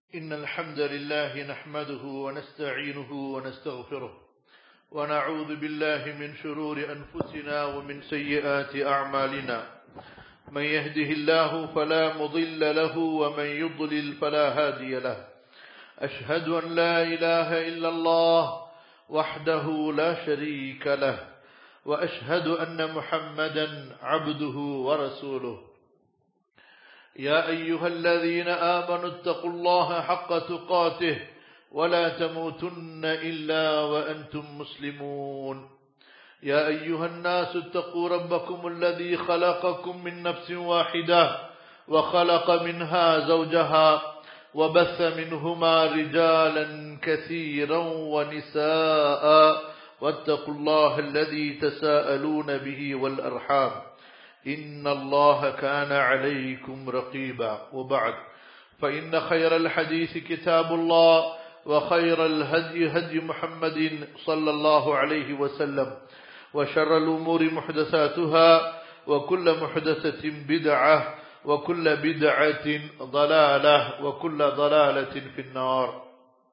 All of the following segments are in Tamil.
إن الحمد لله نحمده ونستعينه ونستغفره ونعوذ بالله من شرور أنفسنا ومن سيئات أعمالنا من يهده الله فلا مضل له ومن يضلل فلا هادي له أشهد أن لا إله إلا الله وحده لا شريك له وأشهد أن محمدا عبده ورسوله يا أيها الذين آمنوا اتقوا الله حق تقاته ولا تموتن إلا وأنتم مسلمون يا أيها الناس اتقوا ربكم الذي خلقكم من نفس واحدة وخلق منها زوجها وبث منهما رجالا كثيرا ونساء واتقوا الله الذي تساءلون به والأرحام إن الله كان عليكم رقيبا وبعد فإن خير الحديث كتاب الله وخير الهدي هدي محمد صلى الله عليه وسلم وشر الأمور محدثاتها وكل محدثة بدعة وكل بدعة ضلالة وكل ضلالة في النار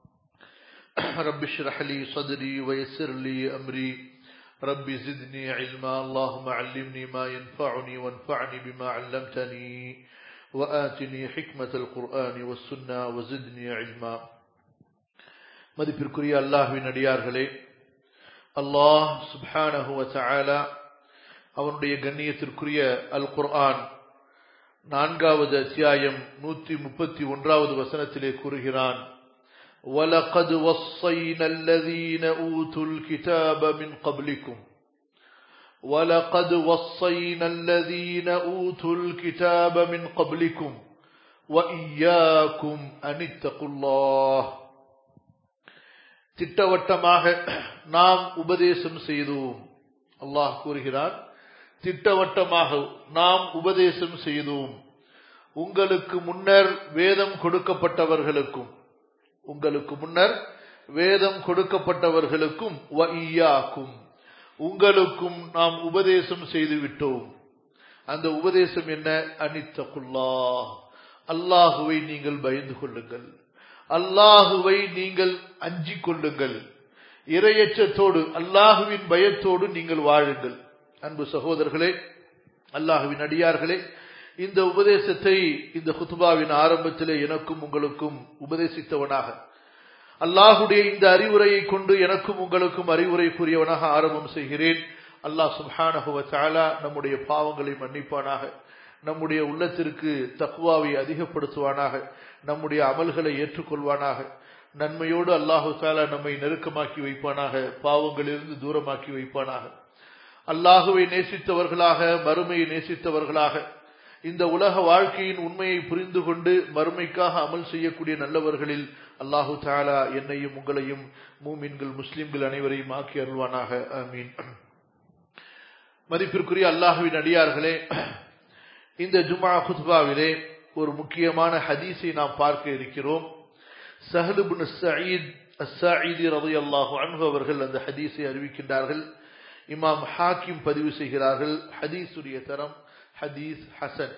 رب اشرح لي صدري ويسر لي أمري ربي زدني علما اللهم علمني ما ينفعني وانفعني بما علمتني وآتني حكمة القرآن والسنة وزدني علما மதிப்பிற்குரிய அல்லாஹ்வின் அடியார்களே அல்லாஹ் சுப்ஹானஹு வ தஆலா அவனுடைய கண்ணியத்திற்குரிய அல் குர்ஆன் நான்காவது அத்தியாயம் நூற்றி முப்பத்தி ஒன்றாவது வசனத்திலே கூறுகிறான் وَلَقَدْ وَصَّيْنَا الَّذِينَ أُوتُوا الْكِتَابَ مِنْ قَبْلِكُمْ وَلَقَدْ وَصَّيْنَا الَّذِينَ أُوتُوا الْكِتَابَ مِنْ قَبْلِكُمْ وَإِيَّاكُمْ أَنِ اتَّقُوا اللَّهَ திட்டவட்டமாக நாம் உபதேசம் செய்தோம் அல்லாஹ் கூறுகிறான் திட்டவட்டமாக நாம் உபதேசம் செய்தோம் உங்களுக்கு முன்னர் வேதம் கொடுக்கப்பட்டவர்களுக்கும் உங்களுக்கு முன்னர் வேதம் கொடுக்கப்பட்டவர்களுக்கும் வஇயாக்கும் உங்களுக்கும் நாம் உபதேசம் செய்து விட்டோம் அந்த உபதேசம் என்ன அனித்தகுல்லா அல்லாஹுவை நீங்கள் பயந்து கொள்ளுங்கள் அல்லாஹுவை நீங்கள் அஞ்சிக் கொள்ளுங்கள் இரையச்சத்தோடு அல்லாஹுவின் பயத்தோடு நீங்கள் வாழுங்கள் அன்பு சகோதரர்களே அல்லாஹுவின் அடியார்களே இந்த உபதேசத்தை இந்த குத்துபாவின் ஆரம்பத்திலே எனக்கும் உங்களுக்கும் உபதேசித்தவனாக அல்லாஹுடைய இந்த அறிவுரையை கொண்டு எனக்கும் உங்களுக்கும் அறிவுரை கூறியவனாக ஆரம்பம் செய்கிறேன் அல்லாஹ் சுஹானஹுவ சாலா நம்முடைய பாவங்களை மன்னிப்பானாக நம்முடைய உள்ளத்திற்கு தக்குவாவை அதிகப்படுத்துவானாக நம்முடைய அமல்களை ஏற்றுக்கொள்வானாக நன்மையோடு அல்லாஹு சாலா நம்மை நெருக்கமாக்கி வைப்பானாக பாவங்களிலிருந்து தூரமாக்கி வைப்பானாக அல்லாஹுவை நேசித்தவர்களாக மறுமையை நேசித்தவர்களாக இந்த உலக வாழ்க்கையின் உண்மையை புரிந்து கொண்டு மறுமைக்காக அமல் செய்யக்கூடிய நல்லவர்களில் அல்லாஹு தாலா என்னையும் உங்களையும் மூமின்கள் முஸ்லிம்கள் அனைவரையும் ஆக்கி அருள்வானாக மீன் மதிப்பிற்குரிய அல்லாஹுவின் அடியார்களே இந்த ஜுமா குத்பாவிலே ஒரு முக்கியமான ஹதீஸை நாம் பார்க்க இருக்கிறோம் சஹலுபின் சயீத் அஸ்ஸாயிதி ரவி அல்லாஹு அன்பு அவர்கள் அந்த ஹதீஸை அறிவிக்கின்றார்கள் இமாம் ஹாக்கிம் பதிவு செய்கிறார்கள் ஹதீஸுடைய தரம் ஹதீஸ் ஹசன்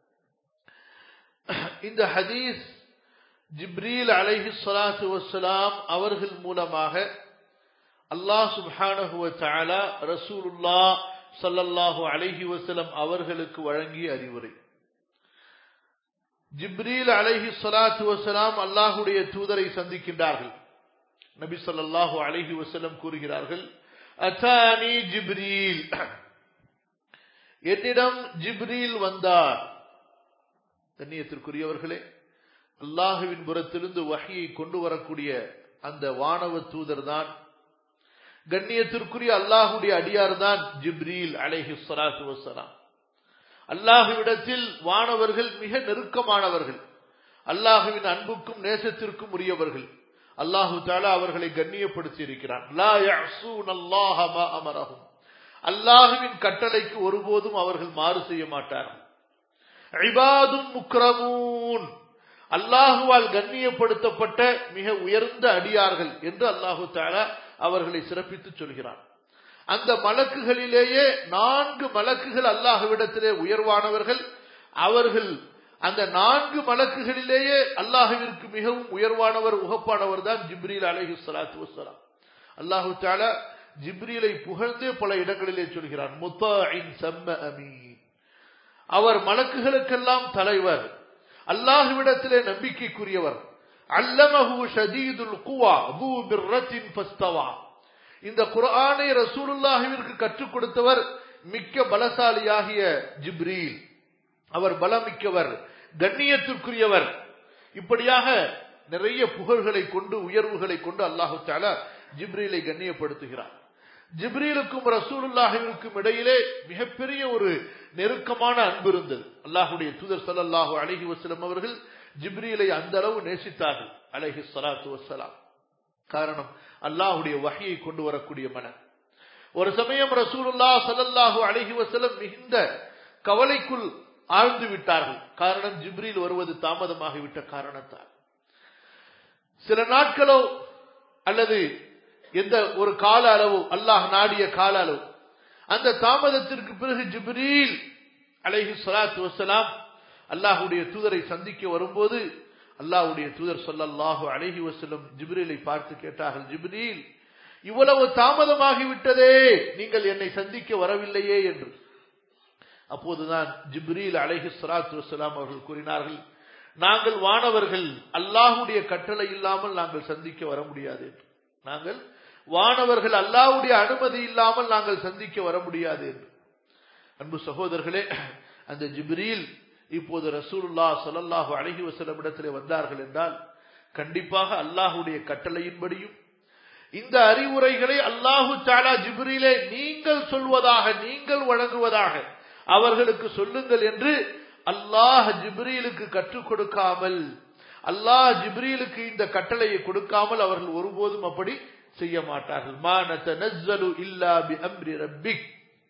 இந்த ஹதீஸ் ஜிப்ரீல் அலைஹி சலாத்து வசலாம் அவர்கள் மூலமாக அல்லாஹ் சுப்ஹானஹுவ தஆலா ரசூலுல்லா சல்லல்லாஹு அலைஹி வஸல்லம் அவர்களுக்கு வழங்கிய அறிவுரை ஜிப்ரீல் அலைஹி சலாத்து வசலாம் அல்லாஹுடைய தூதரை சந்திக்கின்றார்கள் நபி ஸல்லல்லாஹு அலைஹி வஸல்லம் கூறுகிறார்கள் அத்தானி ஜிப்ரீல் என்னிடம் ஜிப்ரீல் வந்தார் கண்ணியத்திற்குரியவர்களே அல்லாஹுவின் புறத்திலிருந்து வகையை கொண்டு வரக்கூடிய அந்த வானவ தூதர் தான் கண்ணியத்திற்குரிய அல்லாஹுடைய அடியார் தான் ஜிப்ரீல் அலைஹி சலாத்து வசலாம் அல்லாஹுவிடத்தில் வானவர்கள் மிக நெருக்கமானவர்கள் அல்லாஹுவின் அன்புக்கும் நேசத்திற்கும் உரியவர்கள் அல்லாஹு தாலா அவர்களை கண்ணியப்படுத்தி இருக்கிறார் அமரகும் அல்லாஹுவின் கட்டளைக்கு ஒருபோதும் அவர்கள் மாறு செய்ய மாட்டார்கள் ஐபாதும் முக்ரமூன் அல்லாஹுவால் கண்ணியப்படுத்தப்பட்ட மிக உயர்ந்த அடியார்கள் என்று அல்லாஹு தாலா அவர்களை சிறப்பித்து சொல்கிறார் அந்த மலக்குகளிலேயே நான்கு மலக்குகள் அல்லாஹுவிடத்திலே உயர்வானவர்கள் அவர்கள் அந்த நான்கு மலக்குகளிலேயே அல்லாஹுவிற்கு மிகவும் உயர்வானவர் உகப்பானவர் தான் ஜிப்ரீல் அலைஹி ஸலாத்து வஸ்ஸலாம் அல்லாஹு தஆலா ஜிப்ரீலை புகழ்ந்து பல இடங்களிலே சொல்கிறான் முத்தாஇன் சம்ம அமீன் அவர் மலக்குகளுக்கெல்லாம் தலைவர் அல்லாஹுவிடத்திலே நம்பிக்கைக்குரியவர் அல்லமஹு ஷதீதுல் குவா அபூ பிர்ரத்தின் ஃபஸ்தவா இந்த குர்ஆனை ரசூலுல்லாஹிற்கு கற்றுக் கொடுத்தவர் மிக்க பலசாலியாகிய ஜிப்ரீல் அவர் பலமிக்கவர் கண்ணியத்திற்குரியவர் இப்படியாக நிறைய புகழ்களை கொண்டு உயர்வுகளை கொண்டு அல்லாஹு தாலா ஜிப்ரீலை கண்ணியப்படுத்துகிறார் ஜிப்ரீலுக்கும் ரசூலுல்லாஹிற்கும் இடையிலே மிகப்பெரிய ஒரு நெருக்கமான அன்பு இருந்தது அல்லாஹுடைய தூதர் ஸல்லல்லாஹு அலைஹி வஸல்லம் அவர்கள் ஜிப்ரீலை அந்த அளவு நேசித்தார்கள் அலைஹி ஸலாத்து வஸ்ஸலாம் காரணம் அல்லாஹுடைய வகையை கொண்டு வரக்கூடிய மன ஒரு சமயம் ரசூலுல்லாஹ் ஸல்லல்லாஹு அலைஹி வஸல்லம் மிகுந்த கவலைக்குள் ஆழ்ந்து விட்டார்கள் காரணம் ஜிப்ரீல் வருவது தாமதமாகிவிட்ட காரணத்தால் சில நாட்களோ அல்லது எந்த ஒரு கால அளவு அல்லாஹ் நாடிய கால அளவு அந்த தாமதத்திற்கு பிறகு ஜிப்ரீல் அலைஹி ஸலாத்து வஸலாம் அல்லாஹ்வுடைய தூதரை சந்திக்க வரும்போது அல்லாஹ்வுடைய தூதர் ஸல்லல்லாஹு அலைஹி வஸல்லம் ஜிப்ரீலை பார்த்து கேட்டார்கள் ஜிப்ரீல் இவ்வளவு தாமதமாகி விட்டதே நீங்கள் என்னை சந்திக்க வரவில்லையே என்று அப்போதுதான் ஜிப்ரீல் அலைஹி ஸலாத்து வஸலாம் அவர்கள் கூறினார்கள் நாங்கள் வானவர்கள் அல்லாஹ்வுடைய கட்டளை இல்லாமல் நாங்கள் சந்திக்க வர முடியாது என்று நாங்கள் வானவர்கள் அல்லாஹ்வுடைய அனுமதி இல்லாமல் நாங்கள் சந்திக்க வர முடியாது என்று அன்பு சகோதரர்களே அந்த ஜிப்ரீல் இப்போது ரசூலுல்லா ஸல்லல்லாஹு அலைஹி வஸல்லம் இடத்திலே வந்தார்கள் என்றால் கண்டிப்பாக அல்லாஹ்வுடைய கட்டளையின்படியும் இந்த அறிவுரைகளை அல்லாஹு தாலா ஜிப்ரீலே நீங்கள் சொல்வதாக நீங்கள் வழங்குவதாக அவர்களுக்கு சொல்லுங்கள் என்று அல்லாஹ் ஜிப்ரீலுக்கு கற்றுக் கொடுக்காமல் அல்லாஹ் ஜிப்ரீலுக்கு இந்த கட்டளையை கொடுக்காமல் அவர்கள் ஒருபோதும் அப்படி செய்ய மாட்டார்கள் மா நத்தனஸ்ஸலு இல்லா பி அம்ரி ரப்பிக்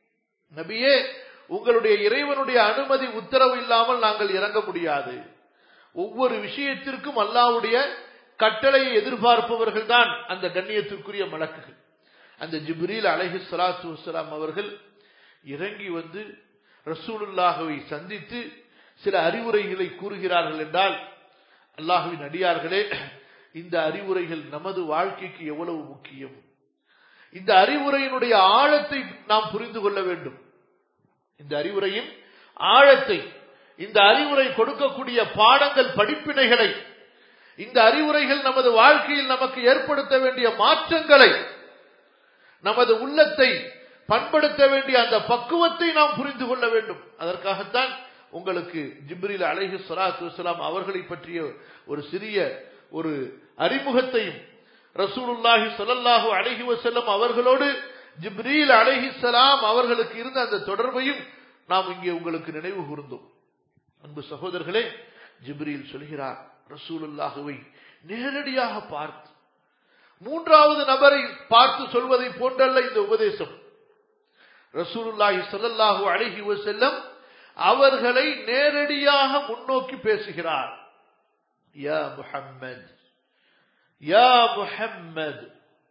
நபியே உங்களுடைய இறைவனுடைய அனுமதி உத்தரவு இல்லாமல் நாங்கள் இறங்க முடியாது ஒவ்வொரு விஷயத்திற்கும் அல்லாஹ்வுடைய கட்டளையை எதிர்பார்ப்பவர்கள் தான் அந்த கண்ணியத்திற்குரிய மலக்குகள் அந்த ஜிப்ரீல் அலைஹி ஸலாத்து வஸலாம் அவர்கள் இறங்கி வந்து ரசூலுல்லாஹவை சந்தித்து சில அறிவுரைகளை கூறுகிறார்கள் என்றால் அல்லாஹுவின் அடியார்களே இந்த அறிவுரைகள் நமது வாழ்க்கைக்கு எவ்வளவு முக்கியம் இந்த அறிவுரையினுடைய ஆழத்தை நாம் புரிந்து கொள்ள வேண்டும் இந்த அறிவுரையின் ஆழத்தை இந்த அறிவுரை கொடுக்கக்கூடிய பாடங்கள் படிப்பினைகளை இந்த அறிவுரைகள் நமது வாழ்க்கையில் நமக்கு ஏற்படுத்த வேண்டிய மாற்றங்களை நமது உள்ளத்தை பண்படுத்த வேண்டிய அந்த பக்குவத்தை நாம் புரிந்து கொள்ள வேண்டும் அதற்காகத்தான் உங்களுக்கு ஜிப்ரில் அலைஹி ஸலாத்து வஸலாம் அவர்களை பற்றிய ஒரு சிறிய ஒரு அறிமுகத்தையும் ரசூலுல்லாஹி ஸல்லல்லாஹு அலைஹி வஸல்லம் அவர்களோடு ஜிப்ரீல் அலைஹிஸ்ஸலாம் அவர்களுக்கு இருந்த அந்த தொடர்பையும் நாம் இங்கே உங்களுக்கு நினைவு கூர்ந்தோம் அன்பு சகோதரர்களே ஜிப்ரீல் சொல்கிறார் ரசூலுல்லாஹுவை நேரடியாக பார்த்து மூன்றாவது நபரை பார்த்து சொல்வதை போன்றல்ல இந்த உபதேசம் ரசூலுல்லாஹி ஸல்லல்லாஹு அலைஹி வஸல்லம் அவர்களை நேரடியாக முன்னோக்கி பேசுகிறார் யா முஹம்மத் யா முஹம்மத்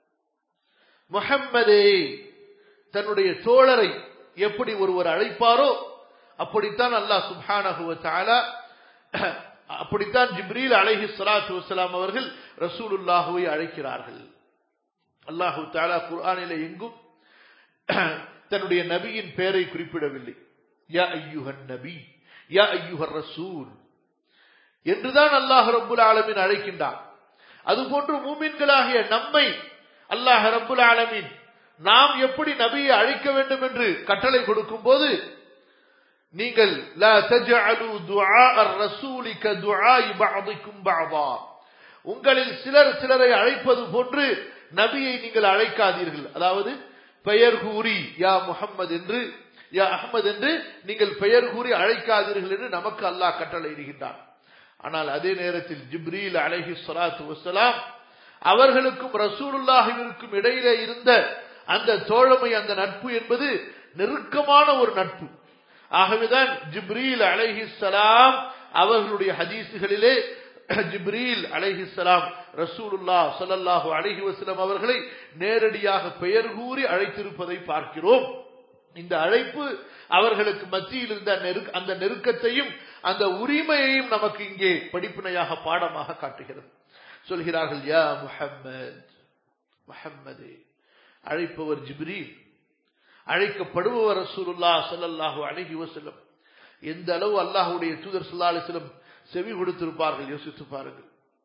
முஹம்மதே தன்னுடைய தோழரை எப்படி ஒருவர் அழைப்பாரோ அப்படித்தான் அல்லாஹ் சுப்ஹானஹு வ தஆலா அப்படித்தான் ஜிப்ரீல் அலைஹி ஸலாத்து வஸலாம் அவர்கள் ரசூலுல்லாஹுவை அழைக்கிறார்கள் அல்லாஹு தஆலா குர்ஆனிலே எங்கும் தன்னுடைய நபியின் பெயரை குறிப்பிடவில்லை யா ஐயுஹன் நபி யா ஐயுஹர் ரசூல் என்றுதான் அல்லாஹ் ரப்புல் ஆலமீன் அழைக்கின்றான் அதுபோன்று மூமின்களாகிய நம்மை அல்லாஹ் ரப்புல் ஆலமீன் நாம் எப்படி நபியை அழைக்க வேண்டும் என்று கட்டளை கொடுக்கும் போது நீங்கள் லா தஜஅலு துஆ الرسول كدعاء بعضكم بعضا உங்களில் சிலர் சிலரை அழைப்பது போன்று நபியை நீங்கள் அழைக்காதீர்கள் அதாவது பெயர் கூறி யா முஹம்மது என்று யா அஹ்மத் என்று நீங்கள் பெயர் கூறி அழைக்காதீர்கள் என்று நமக்கு அல்லாஹ் கட்டளை இடுகின்றான் ஆனால் அதே நேரத்தில் ஜிப்ரீல் அலைஹி ஸலாத்து வஸலாம் அவர்களுக்கும் ரசூலுல்லாஹிற்கும் இடையிலே இருந்த அந்த தோழமை அந்த நட்பு என்பது நெருக்கமான ஒரு நட்பு ஆகவேதான் ஜிப்ரீல் அலைஹிஸ்ஸலாம் அவர்களுடைய ஹதீசுகளிலே ஜிப்ரீல் அலைஹிஸ்ஸலாம் ரசூலுல்லா ஸல்லல்லாஹு அலைஹி வஸல்லம் அவர்களை நேரடியாக பெயர் கூறி அழைத்திருப்பதை பார்க்கிறோம் இந்த அழைப்பு அவர்களுக்கு மத்தியில் இருந்த நெருக்க- அந்த நெருக்கத்தையும் அந்த உரிமையையும் நமக்கு இங்கே படிப்பினையாக பாடமாக காட்டுகிறது சொல்கிறார்கள் யா முஹம்மத் முஹம்மதே அழைப்பவர் ஜிப்ரீல் அழைக்கப்படுபவர் ரசூலுல்லா ஸல்லல்லாஹு அலைஹி வஸல்லம் எந்த அளவு அல்லாஹ்வுடைய தூதர் ஸல்லல்லாஹு அலைஹி வஸல்லம் செவி கொடுத்திருப்பார்கள் யோசித்து பாருங்கள்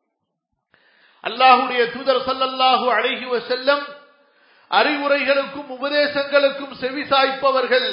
அல்லாஹ்வுடைய தூதர் ஸல்லல்லாஹு அலைஹி வஸல்லம் அறிவுரைகளுக்கும் உபதேசங்களுக்கும் செவி சாய்ப்பவர்கள்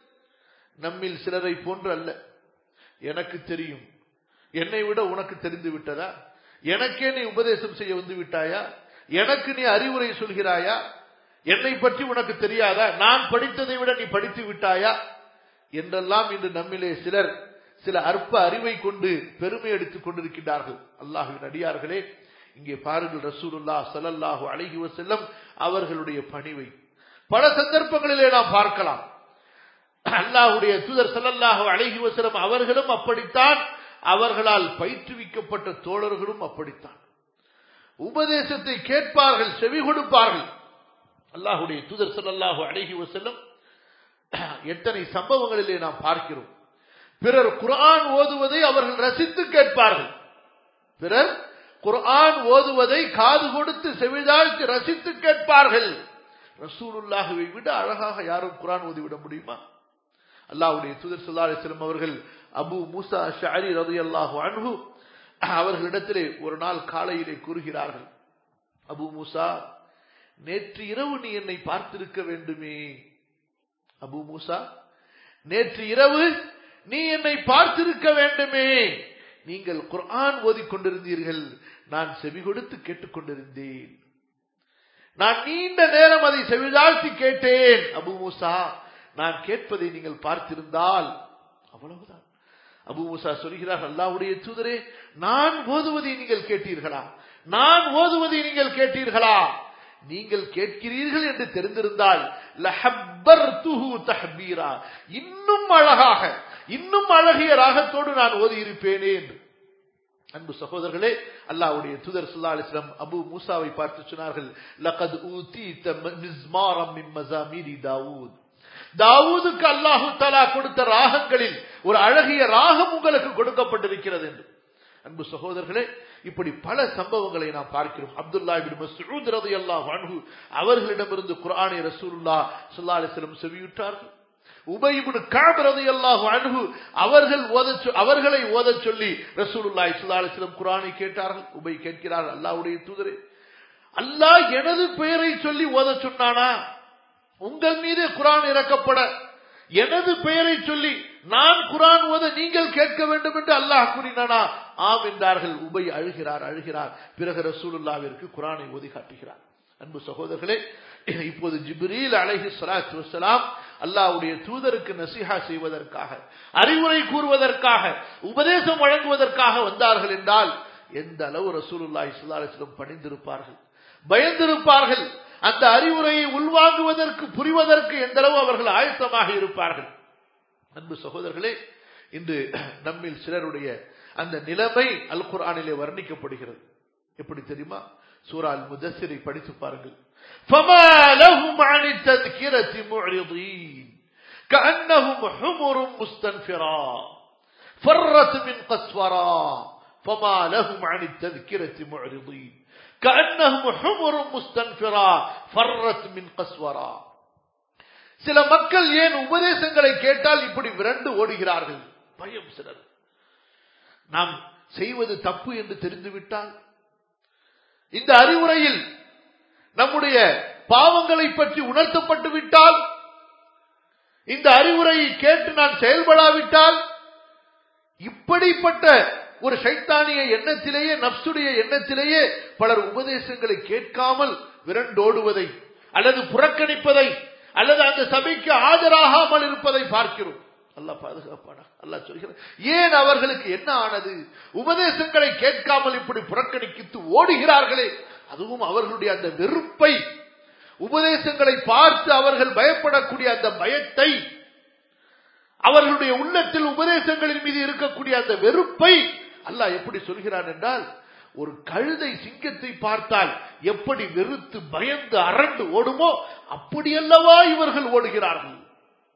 நம்மில் சிலரை போன்று அல்ல எனக்கு தெரியும் என்னை விட உனக்கு தெரிந்து விட்டதா எனக்கே நீ உபதேசம் செய்ய வந்து விட்டாயா எனக்கு நீ அறிவுரை சொல்கிறாயா என்னை பற்றி உனக்கு தெரியாதா நான் படித்ததை விட நீ படித்து விட்டாயா என்றெல்லாம் இன்று நம்மிலே சிலர் சில அற்ப அறிவை கொண்டு பெருமை எடுத்துக் கொண்டிருக்கின்றார்கள் அல்லாஹுவின் அடியார்களே இங்கே பாருங்கள் ரசூலுல்லா ஸல்லல்லாஹு அலைஹி வஸல்லம் அவர்களுடைய பணிவை பல சந்தர்ப்பங்களிலே நாம் பார்க்கலாம் அல்லாஹ்வுடைய தூதர் ஸல்லல்லாஹு அலைஹி வஸல்லம் அவர்களும் அப்படித்தான் அவர்களால் பயிற்றுவிக்கப்பட்ட தோழர்களும் அப்படித்தான் உபதேசத்தை கேட்பார்கள் செவி கொடுப்பார்கள் அல்லாஹ்வுடைய தூதர் ஸல்லல்லாஹு அலைஹி வஸல்லம் எத்தனை சம்பவங்களிலே நாம் பார்க்கிறோம் பிறர் குர்ஆன் ஓதுவதை அவர்கள் ரசித்து கேட்பார்கள் பிறர் குர்ஆன் ஓதுவதை காது கொடுத்து செவிதாழ்த்தி ரசித்து கேட்பார்கள் ரசூலுல்லாஹுவை விட அழகாக யாரும் குர்ஆன் ஓதிவிட முடியுமா அல்லாஹ்வுடைய தூதர் ஸல்லல்லாஹு அலைஹி வஸல்லம் அவர்கள் அபூ மூசா ஷஅரி ரலியல்லாஹு அன்ஹு அவர்களிடத்திலே ஒரு நாள் காலையிலே கூறுகிறார்கள் அபூ மூசா நேற்று இரவு நீ என்னை பார்த்திருக்க வேண்டுமே அபூ மூசா நேற்று இரவு நீ என்னை பார்த்திருக்க வேண்டுமே நீங்கள் குர்ஆன் ஓதிக் கொண்டிருந்தீர்கள் நான் செவி கொடுத்து கேட்டுக்கொண்டிருந்தேன் நான் நீண்ட நேரம் அதை செவிதாழ்த்தி கேட்டேன் அபு மூசா நான் கேட்பதை நீங்கள் பார்த்திருந்தால் அவ்வளவுதான் அபு மூசா சொல்கிறார் அல்லாஹ்வுடைய தூதரே நான் ஓதுவதை நீங்கள் கேட்டீர்களா நான் ஓதுவதை நீங்கள் கேட்டீர்களா நீங்கள் கேட்கிறீர்கள் என்று தெரிந்திருந்தால் லஹப்பர்துஹு தஹ்பீரா இன்னும் அழகாக இன்னும் அழகிய ராகத்தோடு நான் ஓதி இருப்பேனே என்று அன்பு சகோதரர்களே அல்லாஹ்வுடைய தூதர் ஸல்லல்லாஹு அலைஹி வஸல்லம் அபூ மூசாவை பார்த்து சொன்னார்கள் லகத் ஊதீத மிஸ்மாரம் மின் மஸாமீரி தாவூத் தாவூதுக்கு அல்லாஹு தஆலா கொடுத்த ராகங்களில் ஒரு அழகிய ராகம் உங்களுக்கு கொடுக்கப்பட்டிருக்கிறது என்று அன்பு சகோதரர்களே இப்படி பல சம்பவங்களை நாம் பார்க்கிறோம் அப்துல்லா இப்னு மஸ்ஊத் ரலியல்லாஹு அன்ஹு அவர்களிடமிருந்து குர்ஆனை ரசூலுல்லாஹ் ஸல்லல்லாஹு அலைஹி வஸல்லம் செவியுற்றார்கள் உபை இப்னு கஅப் ரலியல்லாஹு அன்ஹு அவர்கள் ஓதச் சொ- அவர்களை ஓதச் சொல்லி ரசூலுல்லாஹி ஸல்லல்லாஹு அலைஹி வஸல்லம் குர்ஆனை கேட்டார்கள் உபை கேட்கிறார் அல்லாஹ்வுடைய தூதரே அல்லாஹ் எனது பெயரை சொல்லி ஓதச் சொன்னானா உங்கள் மீது குர்ஆன் இறக்கப்பட எனது பெயரை சொல்லி நான் குர்ஆன் ஓத நீங்கள் கேட்க வேண்டும் என்று அல்லாஹ் கூறினானா ஆம் என்றார்கள் உபை அழுகிறார் அழுகிறார் பிறகு ரசூலுல்லாவிற்கு குர்ஆனை ஓதி காட்டுகிறார் அன்பு சகோதரர்களே இப்போது ஜிப்ரீல் அலைஹி ஸலாத்து வஸலாம் அல்லாஹ்வுடைய தூதருக்கு நசிஹா செய்வதற்காக அறிவுரை கூறுவதற்காக உபதேசம் வழங்குவதற்காக வந்தார்கள் என்றால் எந்த அளவு ரசூலுல்லாஹி ஸல்லல்லாஹு அலைஹி வஸல்லம் பணிந்திருப்பார்கள் பயந்திருப்பார்கள் அந்த அறிவுரையை உள்வாங்குவதற்கு புரிவதற்கு எந்த அளவு அவர்கள் ஆயத்தமாக இருப்பார்கள் அன்பு சகோதரர்களே இன்று நம்மில் சிலருடைய அந்த நிலைமை அல் குர்ஆனிலே வர்ணிக்கப்படுகிறது எப்படி தெரியுமா சூரா அல் முதஸ்ஸிரை படித்து பாருங்கள் فما لهم عن التذكرة معرضين كأنهم حمر مستنفرا فرت من قسورا فما لهم عن التذكرة معرضين كأنهم حمر مستنفرا فرت من قسورا சில மக்கள் ஏன் உபதேசங்களை கேட்டால் இப்படி விரண்டு ஓடுகிறார்கள் பயம் சிலர் நாம் செய்வது தப்பு என்று தெரிந்துவிட்டால் இந்த அறிவுரையில் நம்முடைய பாவங்களை பற்றி உணர்த்தப்பட்டு விட்டால் இந்த அறிவுரையை கேட்டு நான் செயல்படாவிட்டால் இப்படிப்பட்ட ஒரு சைத்தானிய எண்ணத்திலேயே நப்சுடைய எண்ணத்திலேயே பலர் உபதேசங்களை கேட்காமல் விரண்டோடுவதை அல்லது புறக்கணிப்பதை அல்லது அந்த சபைக்கு ஆஜராகாமல் இருப்பதை பார்க்கிறோம் அல்லாஹ் பாதுகாப்பானா அல்லாஹ் சொல்கிறார் ஏன் அவர்களுக்கு என்ன ஆனது உபதேசங்களை கேட்காமல் இப்படி புறக்கணித்து ஓடுகிறார்களே அதுவும் அவர்களுடைய அந்த வெறுப்பை உபதேசங்களை பார்த்து அவர்கள் பயப்படக்கூடிய அந்த பயத்தை அவர்களுடைய உள்ளத்தில் உபதேசங்களின் மீது இருக்கக்கூடிய அந்த வெறுப்பை அல்லாஹ் எப்படி சொல்கிறான் என்றால் ஒரு கழுதை சிங்கத்தை பார்த்தால் எப்படி வெறுத்து பயந்து அரண்டு ஓடுமோ அப்படியல்லவா இவர்கள் ஓடுகிறார்கள்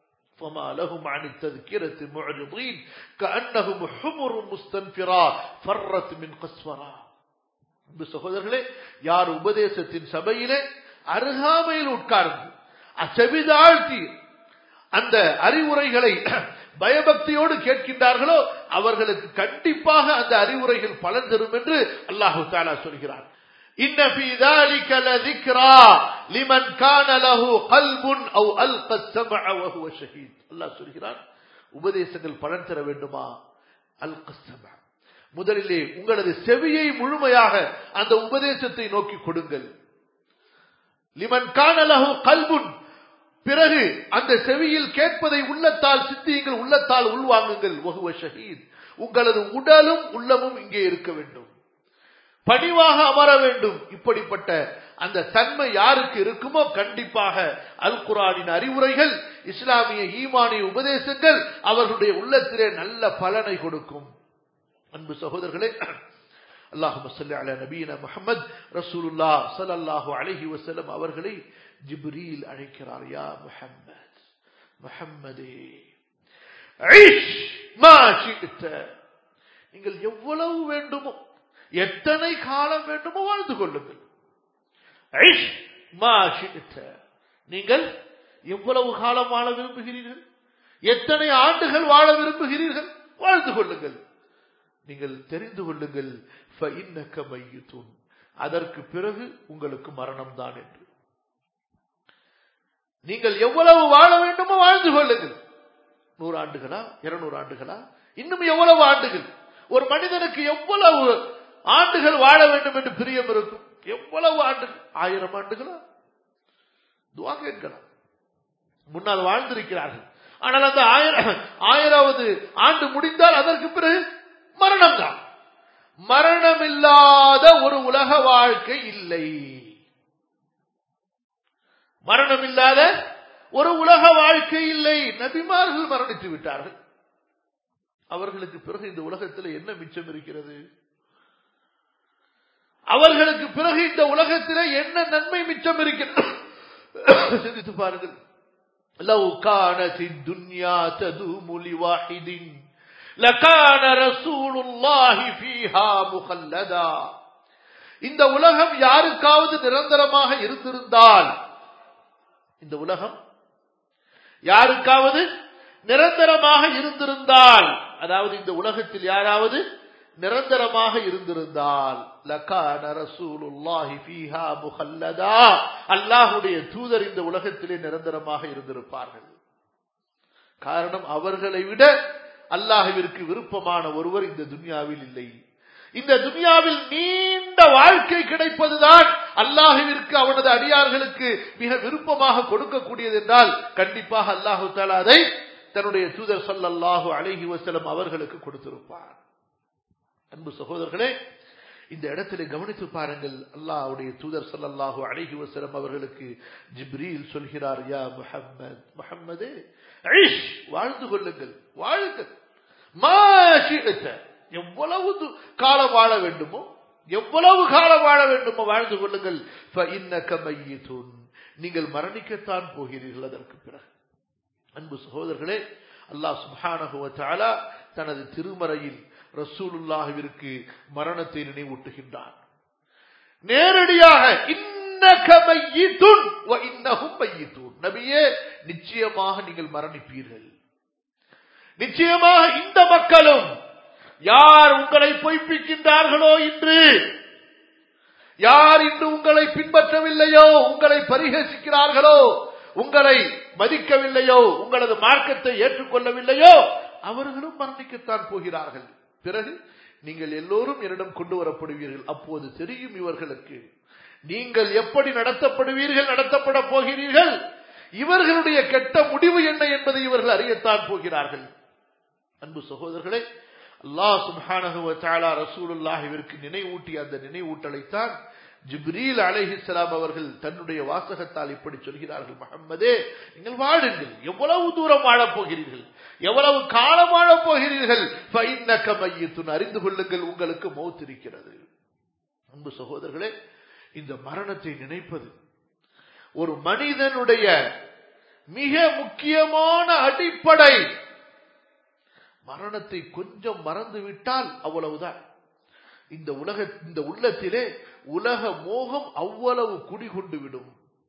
فما لهم عن التذكرة معرضين كأنهم حمر مستنفرا فرت من قسورا சகோதரர்களே யார் உபதேசத்தின் சபையிலே அருகாமையில் உட்கார்ந்து செவிதாழ்த்தி அந்த அறிவுரைகளை பயபக்தியோடு கேட்கின்றார்களோ அவர்களுக்கு கண்டிப்பாக அந்த அறிவுரைகள் பலன் தரும் என்று அல்லாஹு தாலா சொல்கிறார் إن في ذلك لذكرى لمن كان له قلب أو ألقى السمع وهو شهيد الله சொல்கிறார் உபதேசங்கள் பலன் தர வேண்டுமா அல்கசம முதலிலே உங்களது செவியை முழுமையாக அந்த உபதேசத்தை நோக்கி கொடுங்கள் லிமன் கானலகு கல்புன் பிறகு அந்த செவியில் கேட்பதை உள்ளத்தால் சித்தியுங்கள் உள்ளத்தால் உள்வாங்குங்கள் வகுவ ஷஹீத் உங்களது உடலும் உள்ளமும் இங்கே இருக்க வேண்டும் பணிவாக அமர வேண்டும் இப்படிப்பட்ட அந்த தன்மை யாருக்கு இருக்குமோ கண்டிப்பாக அல் குரானின் அறிவுரைகள் இஸ்லாமிய ஈமானிய உபதேசங்கள் அவர்களுடைய உள்ளத்திலே நல்ல பலனை கொடுக்கும் அன்பு சகோதரர்களே அல்லாஹு சல்லி அல நபீன முகமது ரசூலுல்லா சல்லாஹு அலஹி வசலம் அவர்களை ஜிப்ரீல் அழைக்கிறார் யா முஹம்மத் முஹம்மதே நீங்கள் எவ்வளவு வேண்டுமோ எத்தனை காலம் வேண்டுமோ வாழ்ந்து கொள்ளுங்கள் நீங்கள் எவ்வளவு காலம் வாழ விரும்புகிறீர்கள் எத்தனை ஆண்டுகள் வாழ விரும்புகிறீர்கள் வாழ்ந்து கொள்ளுங்கள் நீங்கள் தெரிந்து கொள்ளுங்கள் அதற்கு பிறகு உங்களுக்கு மரணம் தான் என்று நீங்கள் எவ்வளவு வாழ வேண்டுமோ வாழ்ந்து கொள்ளுங்கள் நூறு ஆண்டுகளா இருநூறு ஆண்டுகளா இன்னும் எவ்வளவு ஆண்டுகள் ஒரு மனிதனுக்கு எவ்வளவு ஆண்டுகள் வாழ வேண்டும் என்று பிரியம் இருக்கும் எவ்வளவு ஆண்டுகள் ஆயிரம் ஆண்டுகளா துவா கேட்கலாம் முன்னால் வாழ்ந்திருக்கிறார்கள் ஆனால் அந்த ஆயிரம் ஆயிராவது ஆண்டு முடிந்தால் அதற்கு பிறகு மரணம் தான் மரணம் இல்லாத ஒரு உலக வாழ்க்கை இல்லை மரணம் இல்லாத ஒரு உலக வாழ்க்கை இல்லை நபிமார்கள் மரணித்து விட்டார்கள் அவர்களுக்கு பிறகு இந்த உலகத்தில் என்ன மிச்சம் இருக்கிறது அவர்களுக்கு பிறகு இந்த உலகத்தில் என்ன நன்மை மிச்சம் இருக்கிறது சிந்தித்து பாருங்கள் لو كانت الدنيا تدوم لواحد لكان رسول الله فيها مخلدا இந்த உலகம் யாருக்காவது நிரந்தரமாக இருந்திருந்தால் இந்த உலகம் யாருக்காவது நிரந்தரமாக இருந்திருந்தால் அதாவது இந்த உலகத்தில் யாராவது நிரந்தரமாக இருந்திருந்தால் லக்கான ரசூலுல்லாஹி ஃபீஹா முஹல்லதா அல்லாஹ்வுடைய தூதர் இந்த உலகத்திலே நிரந்தரமாக இருந்திருப்பார்கள் காரணம் அவர்களை விட அல்லாஹ்விற்கு விருப்பமான ஒருவர் இந்த துன்யாவில் இல்லை இந்த துன்யாவில் நீண்ட வாழ்க்கை கிடைப்பதுதான் அல்லாஹுவிற்கு அவனது அடியார்களுக்கு மிக விருப்பமாக கொடுக்கக்கூடியது என்றால் கண்டிப்பாக அல்லாஹு தாலா அதை தன்னுடைய தூதர் சொல்லல்லாஹு அழகி வசலம் அவர்களுக்கு கொடுத்திருப்பார் அன்பு சகோதரர்களே இந்த இடத்திலே கவனித்து பாருங்கள் அல்லாஹ்வுடைய தூதர் சொல்லல்லாஹு அழகி வசலம் அவர்களுக்கு ஜிப்ரீல் சொல்கிறார் யா முஹம்மத் முஹம்மதே வாழ்ந்து கொள்ளுங்கள் வாழுங்கள் மாஷித்த எவ்வளவு காலம் வாழ வேண்டுமோ எவ்வளவு காலம் வாழ வேண்டுமோ வாழ்ந்து கொள்ளுங்கள் நீங்கள் மரணிக்கத்தான் போகிறீர்கள் அதற்கு பிறகு அன்பு சகோதரர்களே அல்லாஹ் சுபானகுவத்தாலா தனது திருமறையில் ரசூலுல்லாஹிற்கு மரணத்தை நினைவூட்டுகின்றான் நேரடியாக நபியே நிச்சயமாக நீங்கள் மரணிப்பீர்கள் நிச்சயமாக இந்த மக்களும் யார் உங்களை பொய்ப்பிக்கின்றார்களோ இன்று யார் இன்று உங்களை பின்பற்றவில்லையோ உங்களை பரிகசிக்கிறார்களோ உங்களை மதிக்கவில்லையோ உங்களது மார்க்கத்தை ஏற்றுக்கொள்ளவில்லையோ அவர்களும் மரணிக்கத்தான் போகிறார்கள் பிறகு நீங்கள் எல்லோரும் என்னிடம் கொண்டு வரப்படுவீர்கள் அப்போது தெரியும் இவர்களுக்கு நீங்கள் எப்படி நடத்தப்படுவீர்கள் நடத்தப்பட போகிறீர்கள் இவர்களுடைய கெட்ட முடிவு என்ன என்பதை இவர்கள் அறியத்தான் போகிறார்கள் அன்பு சகோதரர்களே அல்லாஹ் சுப்ஹானஹு வ தஆலா ரசூலுல்லாஹிற்கு நினைவூட்டிய அந்த நினைவூட்டலைத்தான் ஜிப்ரீல் அலைஹிஸ்ஸலாம் அவர்கள் தன்னுடைய வாசகத்தால் இப்படி சொல்கிறார்கள் முஹம்மதே நீங்கள் வாழுங்கள் எவ்வளவு தூரம் வாழப் போகிறீர்கள் எவ்வளவு காலம் வாழப் போகிறீர்கள் ஃபைன்னக மையத்துன் அறிந்து கொள்ளுங்கள் உங்களுக்கு மௌத் இருக்கிறது அன்பு சகோதரர்களே இந்த மரணத்தை நினைப்பது ஒரு மனிதனுடைய மிக முக்கியமான அடிப்படை மரணத்தை கொஞ்சம் மறந்து விட்டால் அவ்வளவுதான் இந்த உலக இந்த உள்ளத்திலே உலக மோகம் அவ்வளவு குடிகொண்டு விடும்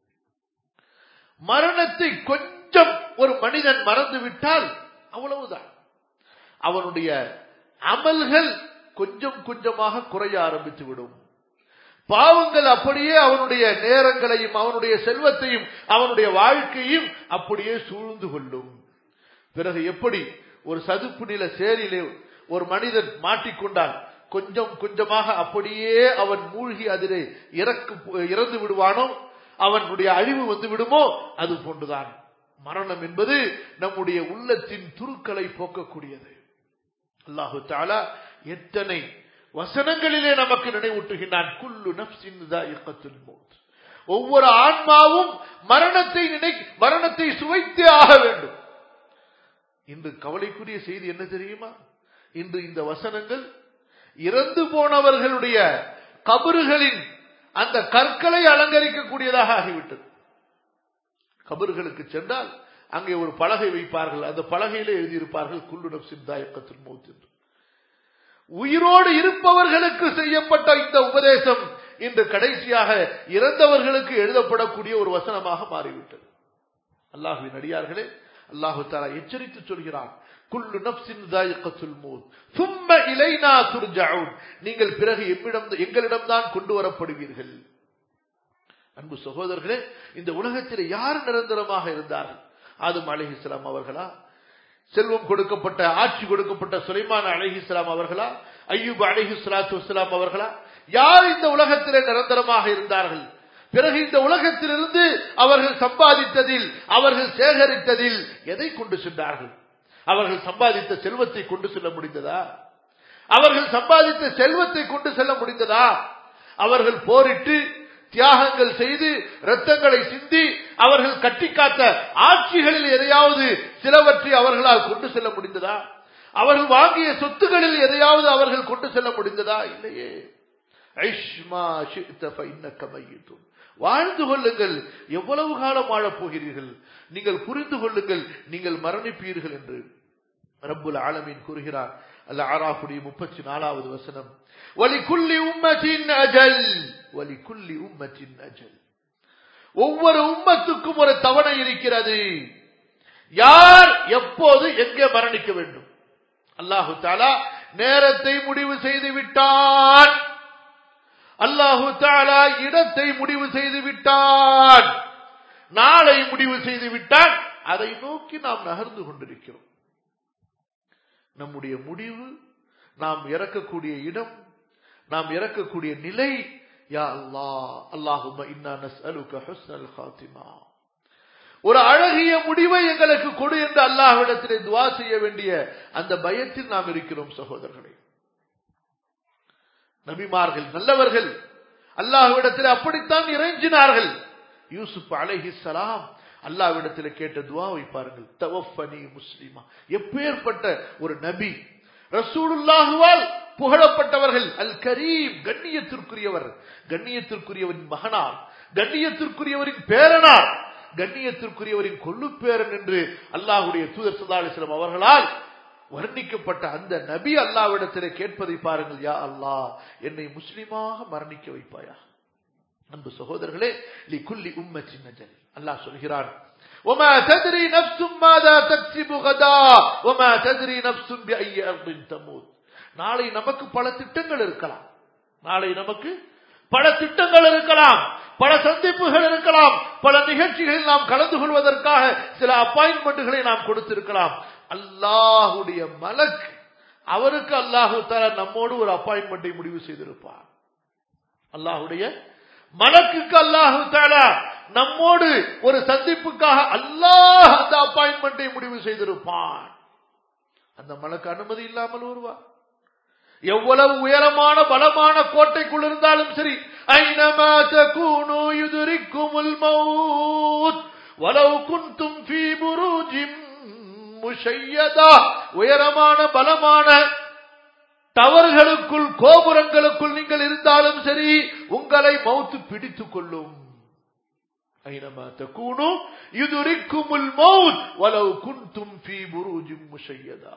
மரணத்தை கொஞ்சம் ஒரு மனிதன் மறந்து விட்டால் அவ்வளவுதான் அவனுடைய அமல்கள் கொஞ்சம் கொஞ்சமாக குறைய ஆரம்பித்து விடும் பாவங்கள் அப்படியே அவனுடைய நேரங்களையும் அவனுடைய செல்வத்தையும் அவனுடைய வாழ்க்கையும் அப்படியே சூழ்ந்து கொள்ளும் பிறகு எப்படி ஒரு சதுப்பு நில சேரிலே ஒரு மனிதன் மாட்டிக்கொண்டால் கொஞ்சம் கொஞ்சமாக அப்படியே அவன் மூழ்கி அதிலே இறக்கு இறந்து விடுவானோ அவனுடைய அழிவு வந்து விடுமோ அது போன்றுதான் மரணம் என்பது நம்முடைய உள்ளத்தின் துருக்களை போக்கக்கூடியது அல்லாஹு தாலா எத்தனை வசனங்களிலே நமக்கு நினைவூட்டுகின்றான் குல்லு நப்சின் தாயிகத்துல் மௌத் ஒவ்வொரு ஆன்மாவும் மரணத்தை நினை மரணத்தை சுவைத்தே ஆக வேண்டும் இன்று கவலைக்குரிய செய்தி என்ன தெரியுமா இன்று இந்த வசனங்கள் இறந்து போனவர்களுடைய கபறுகளின் அந்த கற்களை அலங்கரிக்கக்கூடியதாக ஆகிவிட்டது கபறுகளுக்கு சென்றால் அங்கே ஒரு பலகை வைப்பார்கள் அந்த பலகையிலே எழுதியிருப்பார்கள் குல்லு நப்சின் தாயக்கத்தில் மௌத் என்று உயிரோடு இருப்பவர்களுக்கு செய்யப்பட்ட இந்த உபதேசம் இன்று கடைசியாக இறந்தவர்களுக்கு எழுதப்படக்கூடிய ஒரு வசனமாக மாறிவிட்டது அல்லாஹுவின் அடியார்களே அல்லாஹு தாலா எச்சரித்து சொல்கிறான் குல்லு நப்சின் தாயக்கத்துல் மௌத் சும்ம இலைனா துர்ஜவுன் நீங்கள் பிறகு எம்மிடம் எங்களிடம்தான் கொண்டு வரப்படுவீர்கள் அன்பு சகோதரர்களே இந்த உலகத்தில் யார் நிரந்தரமாக இருந்தார்கள் ஆதம் அலஹி இஸ்லாம் அவர்களா செல்வம் கொடுக்கப்பட்ட ஆட்சி கொடுக்கப்பட்ட சுலைமான் அலஹி இஸ்லாம் அவர்களா ஐயூப் அலஹி சலாத்து வஸ்லாம் அவர்களா யார் இந்த உலகத்திலே நிரந்தரமாக இருந்தார்கள் பிறகு இந்த உலகத்திலிருந்து அவர்கள் சம்பாதித்ததில் அவர்கள் சேகரித்ததில் எதை கொண்டு சென்றார்கள் அவர்கள் சம்பாதித்த செல்வத்தை கொண்டு செல்ல முடிந்ததா அவர்கள் சம்பாதித்த செல்வத்தை கொண்டு செல்ல முடிந்ததா அவர்கள் போரிட்டு தியாகங்கள் செய்து ரத்தங்களை சிந்தி அவர்கள் கட்டி காத்த ஆட்சிகளில் எதையாவது சிலவற்றை அவர்களால் கொண்டு செல்ல முடிந்ததா அவர்கள் வாங்கிய சொத்துகளில் எதையாவது அவர்கள் கொண்டு செல்ல முடிந்ததா இல்லையே ஐஷ்மா இன்னக்கமையிட்டும் வாழ்ந்து கொள்ளுங்கள் எவ்வளவு காலம் வாழப் போகிறீர்கள் நீங்கள் புரிந்து கொள்ளுங்கள் நீங்கள் மரணிப்பீர்கள் என்று ரப்புல் ஆலமீன் கூறுகிறார் அல்ல ஆறாஃபுடைய முப்பத்தி நாலாவது வசனம் வலி குல்லி உம்மத்தின் அஜல் வலி குல்லி உம்மத்தின் அஜல் ஒவ்வொரு உம்மத்துக்கும் ஒரு தவணை இருக்கிறது யார் எப்போது எங்கே மரணிக்க வேண்டும் அல்லாஹு தாலா நேரத்தை முடிவு செய்து விட்டான் அல்லாஹு தாலா இடத்தை முடிவு செய்து விட்டான் நாளை முடிவு செய்து விட்டான் அதை நோக்கி நாம் நகர்ந்து கொண்டிருக்கிறோம் நம்முடைய முடிவு நாம் இறக்கக்கூடிய இடம் நாம் இறக்கக்கூடிய நிலை யா அல்லா அல்லாஹும இன்னா நஸ்அலுக ஹுஸ்னல் காத்திமா ஒரு அழகிய முடிவை எங்களுக்கு கொடு என்று அல்லாஹ்விடத்திலே துவா செய்ய வேண்டிய அந்த பயத்தில் நாம் இருக்கிறோம் சகோதரர்களே நபிமார்கள் நல்லவர்கள் அல்லாஹ்விடத்தில் அப்படித்தான் இறைஞ்சினார்கள் யூசுப் அலைஹிஸ்ஸலாம் அல்லாவிடத்தில் கேட்ட துவாவை பாருங்கள் தவஃபனி முஸ்லிமா எப்பேற்பட்ட ஒரு நபி ரசூலுல்லாஹுவால் புகழப்பட்டவர்கள் அல் கரீம் கண்ணியத்திற்குரியவர் கண்ணியத்திற்குரியவரின் மகனார் கண்ணியத்திற்குரியவரின் பேரனார் கண்ணியத்திற்குரியவரின் கொல்லு பேரன் என்று அல்லாஹுடைய தூதர் சல்லா அலிஸ்லாம் அவர்களால் வர்ணிக்கப்பட்ட அந்த நபி அல்லாவிடத்திலே கேட்பதை பாருங்கள் யா அல்லாஹ் என்னை முஸ்லிமாக மரணிக்க வைப்பாயா அன்பு சகோதரர்களே லி குல்லி உம்மத்தின் நஜல் அல்லாஹ் சொல்கிறான் وما تدري نفس ماذا تكسب غدا وما تدري نفس بأي أرض تموت நாளை நமக்கு பல திட்டங்கள் இருக்கலாம் நாளை நமக்கு பல திட்டங்கள் இருக்கலாம் பல சந்திப்புகள் இருக்கலாம் பல நிகழ்ச்சிகளில் நாம் கலந்து கொள்வதற்காக சில அப்பாயின்மெண்ட்டுகளை நாம் கொடுத்திருக்கலாம் அல்லாஹுடைய மலக் அவருக்கு அல்லாஹு தாலா நம்மோடு ஒரு அப்பாயின்மெண்ட்டை முடிவு செய்திருப்பார் அல்லாஹுடைய மலக்குக்கு அல்லாஹு தாலா நம்மோடு ஒரு சந்திப்புக்காக அல்லாஹ் அந்த அப்பாயின்மெண்ட்டை முடிவு செய்திருப்பான் அந்த மலக்கு அனுமதி இல்லாமல் வருவார் எவ்வளவு உயரமான பலமான கோட்டைக்குள் இருந்தாலும் சரி ஐனமா தகூனு யுதுரிக்குமுல் மௌத் வலவ் குன்தும் ஃபீ புரூஜின் முஷையதா உயரமான பலமான டவர்களுக்குள் கோபுரங்களுக்குள் நீங்கள் இருந்தாலும் சரி உங்களை மௌத்து பிடித்துக் கொள்ளும் ஐனமா தகூனு யுதுரிக்குமுல் மௌத் வலவ் குன்தும் ஃபீ புரூஜின் முஷையதா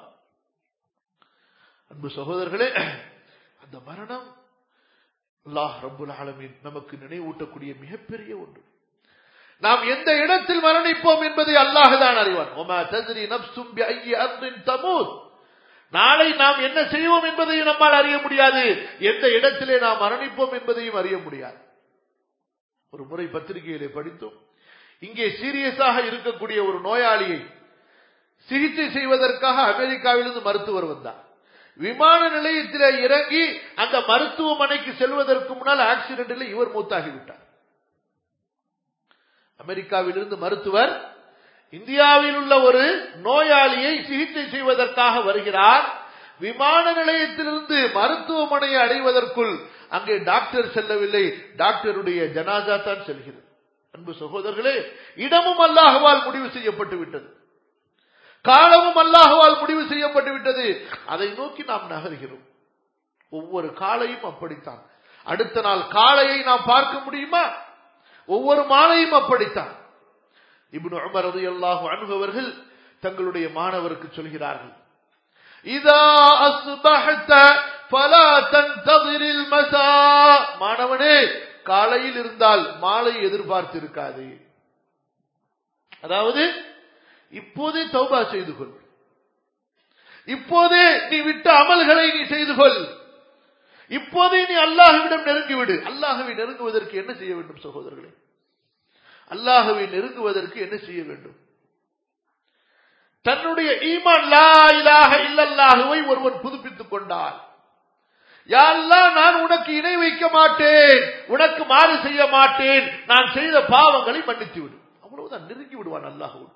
அன்பு சகோதரர்களே அந்த மரணம் அல்லாஹ் ரப்புல் ஆலமீன் நமக்கு நினைவூட்டக்கூடிய மிகப்பெரிய ஒன்று நாம் எந்த இடத்தில் மரணிப்போம் என்பதை அல்லாஹ் தான் அறிவான் ஒமா தஸ்ரி நப்சும் பி ஐயி அர்தின் தமூத் நாளை நாம் என்ன செய்வோம் என்பதையும் நம்மால் அறிய முடியாது எந்த இடத்திலே நாம் மரணிப்போம் என்பதையும் அறிய முடியாது ஒரு முறை பத்திரிகையிலே படித்தோம் இங்கே சீரியஸாக இருக்கக்கூடிய ஒரு நோயாளியை சிகிச்சை செய்வதற்காக அமெரிக்காவிலிருந்து மருத்துவர் வந்தார் விமான நிலையத்தில் இறங்கி அந்த மருத்துவமனைக்கு செல்வதற்கு முன்னால் ஆக்சிடென்டில் இவர் மூத்தாகிவிட்டார் அமெரிக்காவிலிருந்து மருத்துவர் இந்தியாவில் உள்ள ஒரு நோயாளியை சிகிச்சை செய்வதற்காக வருகிறார் விமான நிலையத்திலிருந்து மருத்துவமனையை அடைவதற்குள் அங்கே டாக்டர் செல்லவில்லை டாக்டருடைய ஜனாசா தான் செல்கிறது அன்பு சகோதரர்களே இடமும் அல்லாஹுவால் முடிவு செய்யப்பட்டு விட்டது காலமும் அல்லாஹுவால் முடிவு செய்யப்பட்டு விட்டது அதை நோக்கி நாம் நகர்கிறோம் ஒவ்வொரு காலையும் அப்படித்தான் அடுத்த நாள் காலையை நாம் பார்க்க முடியுமா ஒவ்வொரு மாலையும் அப்படித்தான் இப்னு உமர் ரலியல்லாஹு அன்ஹு அவர்கள் தங்களுடைய மாணவருக்கு சொல்கிறார்கள் இதா அஸ்பஹத ஃபலா தன்தظிரில் மஸா மாணவனே காலையில் இருந்தால் மாலை எதிர்பார்த்து இருக்காது அதாவது இப்போதே தௌபா செய்து கொள் இப்போதே நீ விட்ட அமல்களை நீ செய்து கொள் இப்போதே நீ அல்லாஹுவிடம் நெருங்கிவிடு அல்லாஹுவை நெருங்குவதற்கு என்ன செய்ய வேண்டும் சகோதரர்களே அல்லாஹுவை நெருங்குவதற்கு என்ன செய்ய வேண்டும் தன்னுடைய ஈமான் லா இலாஹ இல்லல்லாஹுவை ஒருவன் புதுப்பித்துக் கொண்டார் யாரெல்லாம் நான் உனக்கு இணை வைக்க மாட்டேன் உனக்கு மாறு செய்ய மாட்டேன் நான் செய்த பாவங்களை மன்னித்து விடு அவ்வளவுதான் நெருங்கி விடுவான் அல்லாஹுவோடு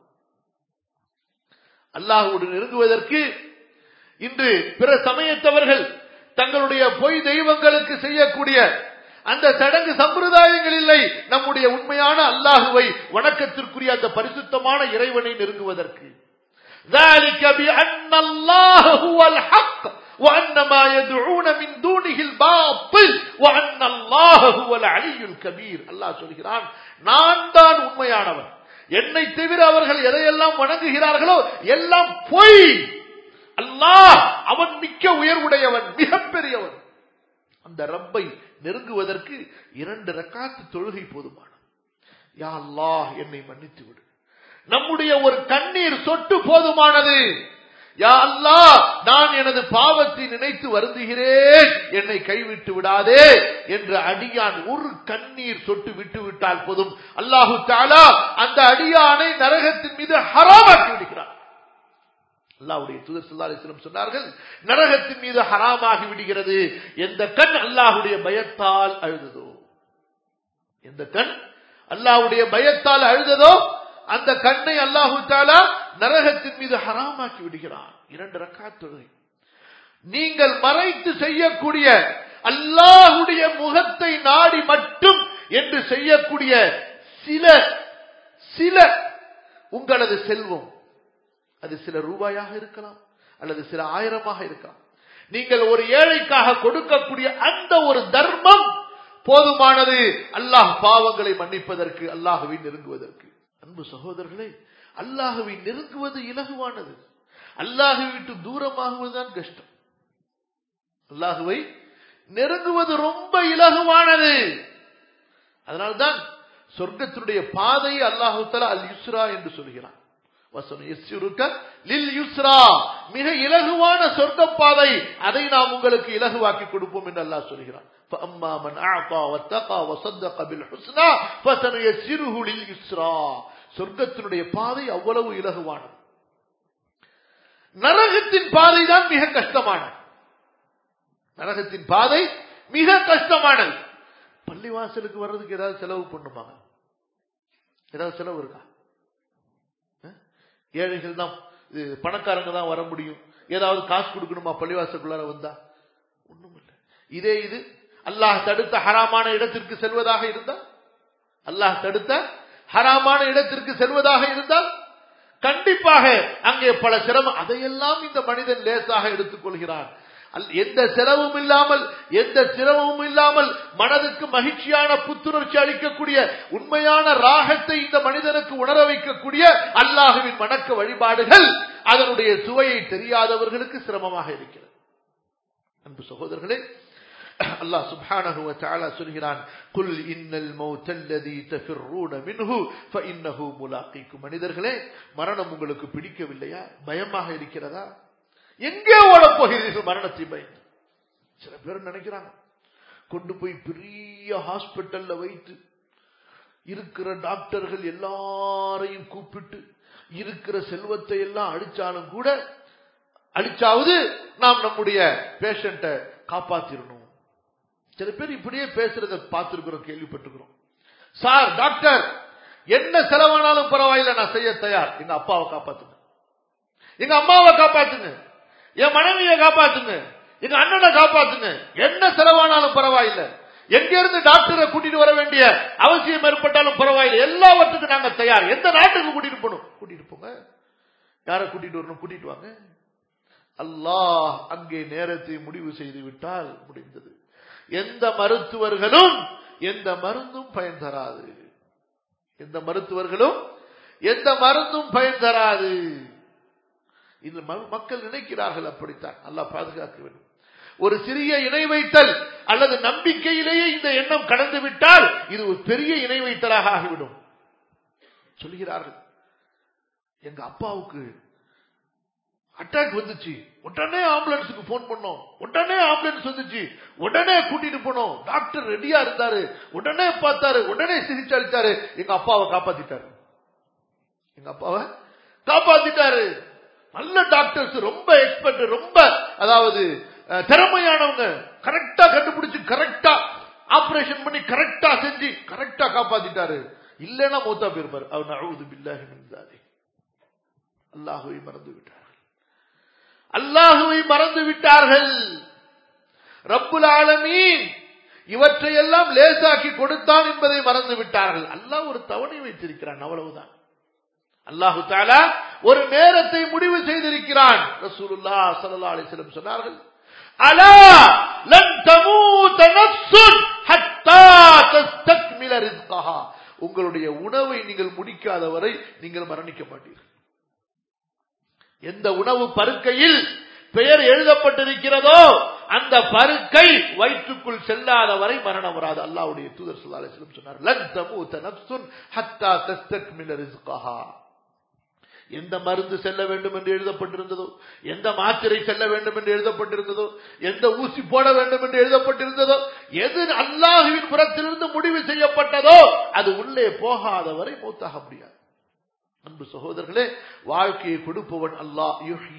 அல்லாஹுவோடு நெருங்குவதற்கு இன்று பிற சமயத்தவர்கள் தங்களுடைய பொய் தெய்வங்களுக்கு செய்யக்கூடிய அந்த சடங்கு சம்பிரதாயங்கள் இல்லை நம்முடைய உண்மையான அல்லாஹுவை வணக்கத்திற்குரிய அந்த பரிசுத்தமான இறைவனை நெருங்குவதற்கு ذلك بأن الله هو الحق وأن ما يدعون من دونه الباطل وأن الله هو العلي الكبير அல்லாஹ் சொல்கிறான் நான் தான் உண்மையானவன் என்னை தவிர அவர்கள் எதையெல்லாம் வணங்குகிறார்களோ எல்லாம் பொய் அல்லாஹ் அவன் மிக்க உயர்வுடையவன் மிகப்பெரியவன் அந்த ரப்பை நெருங்குவதற்கு இரண்டு ரக்காத்து தொழுகை போதுமானது யா அல்லாஹ் என்னை மன்னித்து விடு நம்முடைய ஒரு கண்ணீர் சொட்டு போதுமானது யா அல்லாஹ் நான் எனது பாவத்தை நினைத்து வருந்துகிறேன் என்னை கைவிட்டு விடாதே என்று அடியான் ஒரு கண்ணீர் சொட்டு விட்டு விட்டால் போதும் அல்லாஹு தாலா அந்த அடியானை நரகத்தின் மீது ஹராமாக்கி விடுகிறார் அல்லாவுடைய தூதர் சொல்லா அலிஸ்லம் சொன்னார்கள் நரகத்தின் மீது ஹராமாகி விடுகிறது எந்த கண் அல்லாஹுடைய பயத்தால் அழுததோ எந்த கண் அல்லாஹுடைய பயத்தால் அழுததோ அந்த கண்ணை அல்லாஹு தாலா நரகத்தின் மீது ஹராமாக்கி விடுகிறான் இரண்டு ரக்கா தொழுகை நீங்கள் மறைத்து செய்யக்கூடிய அல்லாஹுடைய முகத்தை நாடி மட்டும் என்று செய்யக்கூடிய சில சில உங்களது செல்வம் அது சில ரூபாயாக இருக்கலாம் அல்லது சில ஆயிரமாக இருக்கலாம் நீங்கள் ஒரு ஏழைக்காக கொடுக்கக்கூடிய அந்த ஒரு தர்மம் போதுமானது அல்லாஹ் பாவங்களை மன்னிப்பதற்கு அல்லாஹுவை நெருங்குவதற்கு அன்பு சகோதரர்களே அல்லாஹுவை நெருங்குவது இலகுவானது அல்லாஹுவை விட்டு தூரமாகுவதுதான் கஷ்டம் அல்லாஹுவை நெருங்குவது ரொம்ப இலகுவானது அதனால்தான் சொர்க்கத்தினுடைய பாதை அல்லாஹு தலா அல் யுஸ்ரா என்று சொல்கிறான் மிக இலகுவான சொர்க்க பாதை அதை நாம் உங்களுக்கு இலகுவாக்கி கொடுப்போம் என்று அல்லாஹ் சொல்கிறான் فأما من أعطى واتقى وصدق بالحسنى فسنيسره لليسرى சொர்க்கத்தினுடைய பாதை அவ்வளவு இலகுவானது நரகத்தின் பாதை தான் மிக கஷ்டமானது நரகத்தின் பாதை மிக கஷ்டமானது பள்ளிவாசலுக்கு வர்றதுக்கு ஏதாவது செலவு பண்ணுமாங்க ஏதாவது செலவு இருக்கா ஏழைகள் தான் பணக்காரங்க தான் வர முடியும் ஏதாவது காசு கொடுக்கணுமா பள்ளிவாசலுக்குள்ளார வந்தா ஒண்ணும் இல்லை இதே இது அல்லாஹ் தடுத்த ஹராமான இடத்திற்கு செல்வதாக இருந்தால் அல்லாஹ் தடுத்த ஹராமான இடத்திற்கு செல்வதாக இருந்தால் கண்டிப்பாக அங்கே பல சிரமம் அதையெல்லாம் இந்த மனிதன் லேசாக எடுத்துக் கொள்கிறான் எந்த செலவும் இல்லாமல் எந்த சிரமமும் இல்லாமல் மனதுக்கு மகிழ்ச்சியான புத்துணர்ச்சி அளிக்கக்கூடிய உண்மையான ராகத்தை இந்த மனிதனுக்கு உணர வைக்கக்கூடிய அல்லாஹுவின் வணக்க வழிபாடுகள் அதனுடைய சுவையை தெரியாதவர்களுக்கு சிரமமாக இருக்கிறது அன்பு சகோதரர்களே அல்லாஹ் சுப்ஹானஹு வ தஆலா சொல்கிறான் குல் இன்னல் மௌத் அல்லதி தஃபிர்ரூன மின்ஹு ஃபஇன்னஹு முலாகீக்கும் மனிதர்களே மரணம் உங்களுக்கு பிடிக்கவில்லையா பயமாக இருக்கிறதா எங்கே ஓடப் போகிறீர்கள் மரணத்தை பயந்து சில பேர் நினைக்கிறாங்க கொண்டு போய் பெரிய ஹாஸ்பிட்டல்ல வைத்து இருக்கிற டாக்டர்கள் எல்லாரையும் கூப்பிட்டு இருக்கிற செல்வத்தை எல்லாம் அடிச்சாலும் கூட அடிச்சாவது நாம் நம்முடைய பேஷண்ட்டை காப்பாத்திரணும் சில பேர் இப்படியே பேசுறத பார்த்திருக்கிறோம் கேள்விப்பட்டிருக்கிறோம் சார் டாக்டர் என்ன செலவானாலும் பரவாயில்ல நான் செய்ய தயார் எங்க அப்பாவை காப்பாத்துங்க எங்க அம்மாவை காப்பாத்துங்க என் மனைவியை காப்பாத்துங்க எங்க அண்ணனை காப்பாத்துங்க என்ன செலவானாலும் பரவாயில்ல எங்க இருந்து டாக்டரை கூட்டிட்டு வர வேண்டிய அவசியம் ஏற்பட்டாலும் பரவாயில்லை எல்லாவற்றுக்கும் நாங்க தயார் எந்த நாட்டுக்கு கூட்டிட்டு போகணும் கூட்டிட்டு போங்க யாரை கூட்டிட்டு வரணும் கூட்டிட்டு வாங்க அல்லாஹ் அங்கே நேரத்தை முடிவு செய்து விட்டால் முடிந்தது எந்த மருத்துவர்களும் எந்த மருந்தும் பயன் தராது எந்த மருத்துவர்களும் எந்த மருந்தும் பயன் தராது இந்த மக்கள் நினைக்கிறார்கள் அப்படித்தான் நல்லா பாதுகாக்க வேண்டும் ஒரு சிறிய இணை வைத்தல் அல்லது நம்பிக்கையிலேயே இந்த எண்ணம் கடந்து விட்டால் இது ஒரு பெரிய இணை வைத்தலாக ஆகிவிடும் சொல்கிறார்கள் எங்க அப்பாவுக்கு அட்டாக் வந்துச்சு உடனே ஆம்புலன்ஸுக்கு போன் பண்ணோம் உடனே ஆம்புலன்ஸ் வந்துச்சு உடனே கூட்டிட்டு போனோம் டாக்டர் ரெடியா இருந்தாரு உடனே பார்த்தாரு உடனே சிகிச்சை அளித்தாரு எங்க அப்பாவை காப்பாத்திட்டாரு எங்க அப்பாவை காப்பாத்திட்டாரு நல்ல டாக்டர்ஸ் ரொம்ப எக்ஸ்பர்ட் ரொம்ப அதாவது திறமையானவங்க கரெக்டா கண்டுபிடிச்சு கரெக்டா ஆபரேஷன் பண்ணி கரெக்டா செஞ்சு கரெக்டா காப்பாத்திட்டாரு இல்லைன்னா மூத்தா போயிருப்பாரு அவர் அழுது பில்லாஹி மின்சாலே அல்லாஹுவை மறந்து விட்டார்கள் அல்லாஹுவை மறந்து விட்டார்கள் ரப்புல் ஆலமீன் இவற்றையெல்லாம் லேசாக்கி கொடுத்தான் என்பதை மறந்து விட்டார்கள் அல்லாஹ் ஒரு தவணை வைத்திருக்கிறான் அவ்வளவுதான் அல்லாஹு தாலா ஒரு நேரத்தை முடிவு செய்திருக்கிறான் ரசூலுல்லா ஸல்லல்லாஹு அலைஹி வஸல்லம் சொன்னார்கள் அலா லன் தமூத நஃப்ஸுன் ஹத்தா தஸ்தக்மில ரிஸ்கஹா உங்களுடைய உணவை நீங்கள் முடிக்காத வரை நீங்கள் மரணிக்க மாட்டீர்கள் எந்த உணவு பருக்கையில் பெயர் எழுதப்பட்டிருக்கிறதோ அந்த பருக்கை வயிற்றுக்குள் செல்லாத வரை மரணம் வராது அல்லாவுடைய தூதர் சொல்லாலும் சொன்னார் லன் தமூத நஃப்ஸுன் ஹத்தா தஸ்தக்மில ரிஸ்கஹா எந்த மருந்து செல்ல வேண்டும் என்று எழுதப்பட்டிருந்ததோ எந்த மாத்திரை செல்ல வேண்டும் என்று எழுதப்பட்டிருந்ததோ எந்த ஊசி போட வேண்டும் என்று எழுதப்பட்டிருந்ததோ எது அல்லாஹுவின் புறத்திலிருந்து முடிவு செய்யப்பட்டதோ அது உள்ளே போகாத வரை மூத்தாக முடியாது அன்பு சகோதரர்களே வாழ்க்கையை கொடுப்பவன் அல்லாஹ்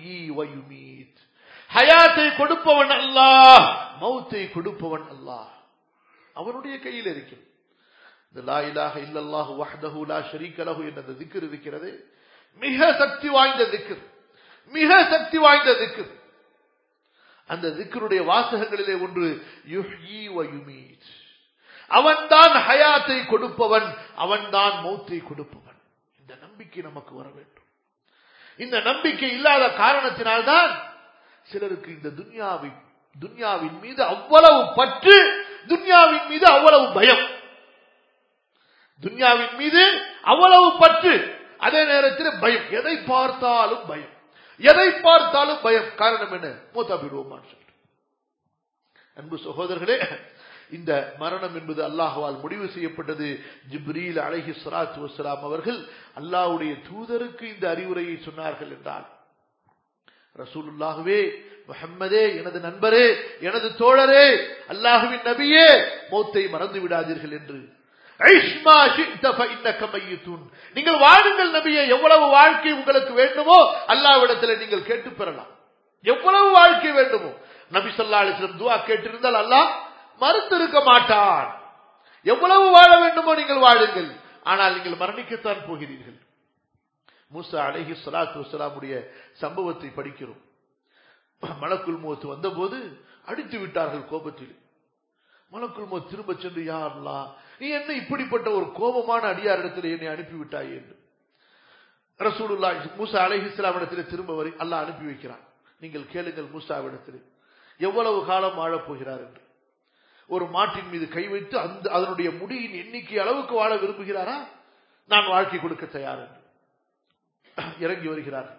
ஹயாத்தை கொடுப்பவன் அல்லாஹ் மௌத்தை கொடுப்பவன் அல்லாஹ் அவனுடைய கையில் இருக்கிறது இந்த லா இலாஹ இல்லல்லாஹு வஹ்தஹு லா ஷரீக லஹு என்ற திக்ர் இருக்கிறது மிக சக்தி வாய்ந்த திக்ர் மிக சக்தி வாய்ந்த திக்ர் அந்த திக்ருடைய வாசகங்களிலே ஒன்று யுஹ்யி வ யுமீத் அவன்தான் ஹயாத்தை கொடுப்பவன் அவன்தான் மௌத்தை கொடுப்பவன் இந்த நம்பிக்கை நமக்கு வர வேண்டும் இந்த நம்பிக்கை இல்லாத காரணத்தினால்தான் சிலருக்கு இந்த துன்யாவை துன்யாவின் மீது அவ்வளவு பற்று துன்யாவின் மீது அவ்வளவு பயம் துன்யாவின் மீது அவ்வளவு பற்று அதே நேரத்தில் பயம் எதை பார்த்தாலும் பயம் எதை பார்த்தாலும் பயம் காரணம் என்ன மூத்தா போயிடுவோமான்னு சொல்லிட்டு அன்பு சகோதரர்களே இந்த மரணம் என்பது அல்லாஹுவால் முடிவு செய்யப்பட்டது ஜிப்ரீல் அலஹி சலாத்து வசலாம் அவர்கள் அல்லாஹுடைய தூதருக்கு இந்த அறிவுரையை சொன்னார்கள் என்றால் ரசூலுல்லாகவே முஹம்மதே எனது நண்பரே எனது தோழரே அல்லாஹுவின் நபியே மௌத்தை மறந்து விடாதீர்கள் என்று நீங்கள் வாழுங்கள் நபியே எவ்வளவு வாழ்க்கை உங்களுக்கு வேண்டுமோ அல்லாவிடத்தில் நீங்கள் கேட்டு பெறலாம் எவ்வளவு வாழ்க்கை வேண்டுமோ நபி சொல்லா அலிஸ்லம் துவா கேட்டிருந்தால் அல்லாஹ் மறுத்திருக்க மாட்டான் எவ்வளவு வாழ வேண்டுமோ நீங்கள் வாழுங்கள் ஆனால் நீங்கள் மரணிக்கத்தான் போகிறீர்கள் மூசா அலஹி சலாத்து வசலாமுடைய சம்பவத்தை படிக்கிறோம் மலக்குள் மோத்து வந்தபோது அடித்து விட்டார்கள் கோபத்தில் மலக்குள் மோ திரும்ப சென்று யாரெல்லாம் நீ என்ன இப்படிப்பட்ட ஒரு கோபமான அடியாரிடத்தில் என்னை அனுப்பிவிட்டாய் என்று ரசூலுல்லா மூசா அலஹி இஸ்லாமிடத்தில் திரும்ப வரை அல்லாஹ் அனுப்பி வைக்கிறான் நீங்கள் கேளுங்கள் மூசாவிடத்தில் எவ்வளவு காலம் வாழப் போகிறார் என்று ஒரு மாட்டின் மீது கை வைத்து அந்த அதனுடைய முடியின் எண்ணிக்கை அளவுக்கு வாழ விரும்புகிறாரா நான் வாழ்க்கை கொடுக்க தயார் என்று இறங்கி வருகிறார்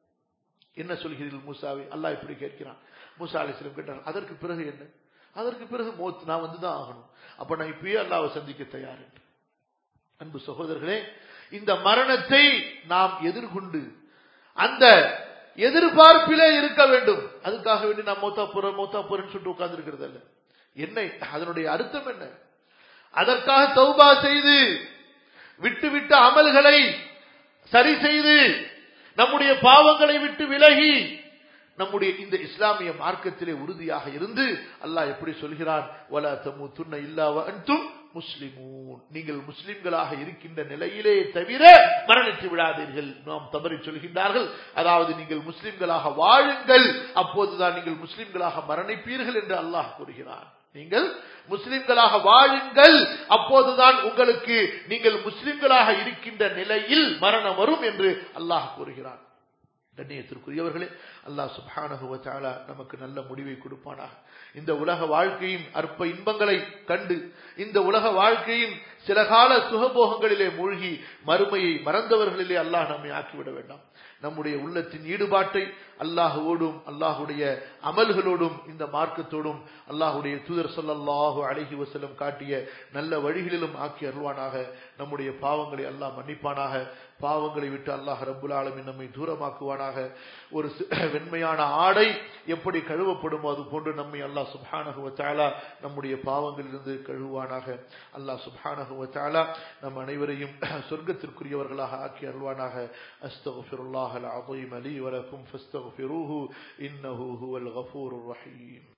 என்ன சொல்கிறீர்கள் மூசாவை அல்லாஹ் இப்படி கேட்கிறான் மூசா அலிஸ்லம் கேட்டார் அதற்கு பிறகு என்ன அதற்கு பிறகு மோத் நான் வந்துதான் ஆகணும் அப்ப நான் இப்பயே அல்லாவை சந்திக்க தயார் என்று அன்பு சகோதரர்களே இந்த மரணத்தை நாம் எதிர்கொண்டு அந்த எதிர்பார்ப்பிலே இருக்க வேண்டும் அதுக்காக வேண்டி நான் மௌத்தா போறேன் மௌத்தா போறேன்னு சொல்லிட்டு உட்கார்ந்து இருக்கிறது அல்ல என்ன அதனுடைய அர்த்தம் என்ன அதற்காக தௌபா செய்து விட்டு விட்ட அமல்களை சரி செய்து நம்முடைய பாவங்களை விட்டு விலகி நம்முடைய இந்த இஸ்லாமிய மார்க்கத்திலே உறுதியாக இருந்து அல்லாஹ் எப்படி சொல்கிறான் வலா தமு துண்ண இல்லாவ அன்தும் முஸ்லிமூன் நீங்கள் முஸ்லிம்களாக இருக்கின்ற நிலையிலே தவிர மரணித்து விடாதீர்கள் நாம் தவறி சொல்கின்றார்கள் அதாவது நீங்கள் முஸ்லிம்களாக வாழுங்கள் அப்போதுதான் நீங்கள் முஸ்லிம்களாக மரணிப்பீர்கள் என்று அல்லாஹ் கூறுகிறான் நீங்கள் முஸ்லிம்களாக வாழுங்கள் அப்போதுதான் உங்களுக்கு நீங்கள் முஸ்லிம்களாக இருக்கின்ற நிலையில் மரணம் வரும் என்று அல்லாஹ் கூறுகிறான் கண்ணியத்திற்குரியவர்களே அல்லாஹ் சுபானகுவ தாலா நமக்கு நல்ல முடிவை கொடுப்பானாக இந்த உலக வாழ்க்கையின் அற்ப இன்பங்களை கண்டு இந்த உலக வாழ்க்கையின் சில கால சுகபோகங்களிலே மூழ்கி மறுமையை மறந்தவர்களிலே அல்லாஹ் நம்மை ஆக்கிவிட வேண்டாம் நம்முடைய உள்ளத்தின் ஈடுபாட்டை அல்லாஹுவோடும் அல்லாஹுடைய அமல்களோடும் இந்த மார்க்கத்தோடும் அல்லாஹுடைய தூதர் சொல்லல்லாஹு அழகி வசலம் காட்டிய நல்ல வழிகளிலும் ஆக்கி அருள்வானாக நம்முடைய பாவங்களை அல்லாஹ் மன்னிப்பானாக பாவங்களை விட்டு அல்லாஹ் ரபுல் ஆலமின் நம்மை தூரமாக்குவானாக ஒரு வெண்மையான ஆடை எப்படி கழுவப்படுமோ அது போன்று நம்மை அல்லாஹ் சுப்ஹானஹுவ தாலா நம்முடைய பாவங்களிலிருந்து கழுவானாக அல்லாஹ் சுப்ஹானஹுவ தாலா நம் அனைவரையும் சொர்க்கத்திற்குரியவர்களாக ஆக்கி அருள்வானாக அஸ்தகுஃபிருல்லாஹ் அல் அஸீம் லீ வலக்கும் ஃபஸ்தகுஃபிரூஹு இன்னஹு ஹுவல் கஃபூருர் ரஹீம்